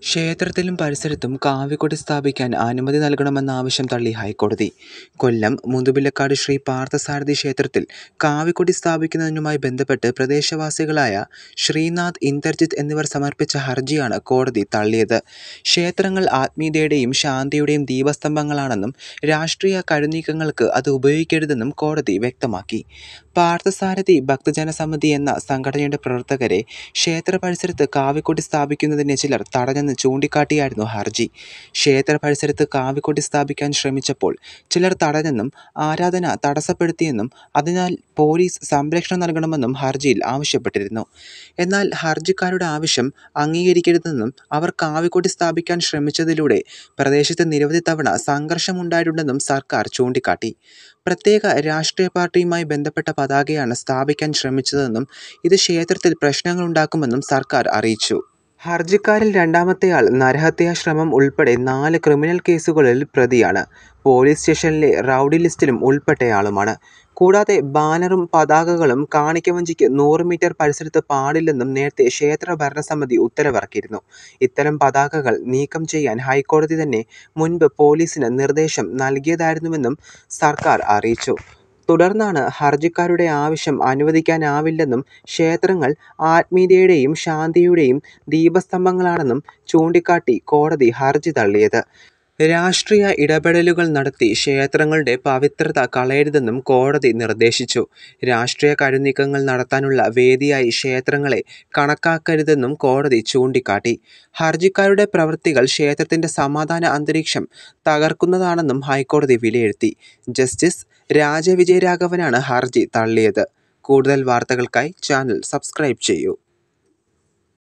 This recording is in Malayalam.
ക്ഷേത്രത്തിലും പരിസരത്തും കാവിക്കൊടി സ്ഥാപിക്കാൻ അനുമതി നൽകണമെന്ന ആവശ്യം തള്ളി ഹൈക്കോടതി കൊല്ലം മുതുപിലക്കാട് ശ്രീ പാർത്ഥസാരഥി ക്ഷേത്രത്തിൽ കാവിക്കൊടി സ്ഥാപിക്കുന്നതിനുമായി ബന്ധപ്പെട്ട് പ്രദേശവാസികളായ ശ്രീനാഥ് ഇന്ദ്രജിത്ത് എന്നിവർ സമർപ്പിച്ച ഹർജിയാണ് കോടതി തള്ളിയത് ക്ഷേത്രങ്ങൾ ആത്മീയതയുടെയും ശാന്തിയുടെയും ദീപസ്തംഭങ്ങളാണെന്നും രാഷ്ട്രീയ കഴുനീക്കങ്ങൾക്ക് അത് ഉപയോഗിക്കരുതെന്നും കോടതി വ്യക്തമാക്കി പാർത്ഥസാരഥി ഭക്തജന സമിതി എന്ന സംഘടനയുടെ പ്രവർത്തകരെ ക്ഷേത്ര പരിസരത്ത് കാവിക്കൊടി സ്ഥാപിക്കുന്നതിന് ചിലർ തടഞ്ഞെന്ന് ചൂണ്ടിക്കാട്ടിയായിരുന്നു ഹർജി ക്ഷേത്ര പരിസരത്ത് കാവിക്കൊടി സ്ഥാപിക്കാൻ ശ്രമിച്ചപ്പോൾ ചിലർ തടഞ്ഞെന്നും ആരാധന തടസ്സപ്പെടുത്തിയെന്നും അതിനാൽ പോലീസ് സംരക്ഷണം നൽകണമെന്നും ഹർജിയിൽ ആവശ്യപ്പെട്ടിരുന്നു എന്നാൽ ഹർജിക്കാരുടെ ആവശ്യം അംഗീകരിക്കരുതെന്നും അവർ കാവിക്കൊടി സ്ഥാപിക്കാൻ ശ്രമിച്ചതിലൂടെ പ്രദേശത്ത് നിരവധി തവണ സംഘർഷമുണ്ടായിട്ടുണ്ടെന്നും സർക്കാർ ചൂണ്ടിക്കാട്ടി പ്രത്യേക രാഷ്ട്രീയ പാർട്ടിയുമായി ബന്ധപ്പെട്ട പതാകയാണ് സ്ഥാപിക്കാൻ ശ്രമിച്ചതെന്നും ഇത് ക്ഷേത്രത്തിൽ പ്രശ്നങ്ങളുണ്ടാക്കുമെന്നും സർക്കാർ അറിയിച്ചു ഹർജിക്കാരിൽ രണ്ടാമത്തെയാൾ നരഹത്യാ ശ്രമം ഉൾപ്പെടെ നാല് ക്രിമിനൽ കേസുകളിൽ പ്രതിയാണ് പോലീസ് സ്റ്റേഷനിലെ റൗഡി ലിസ്റ്റിലും ഉൾപ്പെട്ടയാളുമാണ് കൂടാതെ ബാനറും പതാകകളും കാണിക്കവഞ്ചിക്ക് നൂറ് മീറ്റർ പരിസരത്ത് പാടില്ലെന്നും നേരത്തെ ക്ഷേത്ര ഭരണസമിതി ഉത്തരവിറക്കിയിരുന്നു ഇത്തരം പതാകകൾ നീക്കം ചെയ്യാൻ ഹൈക്കോടതി തന്നെ മുൻപ് പോലീസിന് നിർദ്ദേശം നൽകിയതായിരുന്നുവെന്നും സർക്കാർ അറിയിച്ചു തുടർന്നാണ് ഹർജിക്കാരുടെ ആവശ്യം അനുവദിക്കാനാവില്ലെന്നും ക്ഷേത്രങ്ങൾ ആത്മീയതയുടെയും ശാന്തിയുടെയും ദീപസ്തംഭങ്ങളാണെന്നും ചൂണ്ടിക്കാട്ടി കോടതി ഹർജി തള്ളിയത് രാഷ്ട്രീയ ഇടപെടലുകൾ നടത്തി ക്ഷേത്രങ്ങളുടെ പവിത്രത കളയരുതെന്നും കോടതി നിർദ്ദേശിച്ചു രാഷ്ട്രീയ കഴുനീക്കങ്ങൾ നടത്താനുള്ള വേദിയായി ക്ഷേത്രങ്ങളെ കണക്കാക്കരുതെന്നും കോടതി ചൂണ്ടിക്കാട്ടി ഹർജിക്കാരുടെ പ്രവൃത്തികൾ ക്ഷേത്രത്തിന്റെ സമാധാന അന്തരീക്ഷം തകർക്കുന്നതാണെന്നും ഹൈക്കോടതി വിലയിരുത്തി ജസ്റ്റിസ് രാജവിജയരാഘവനാണ് ഹർജി തള്ളിയത് കൂടുതൽ വാർത്തകൾക്കായി ചാനൽ സബ്സ്ക്രൈബ് ചെയ്യൂ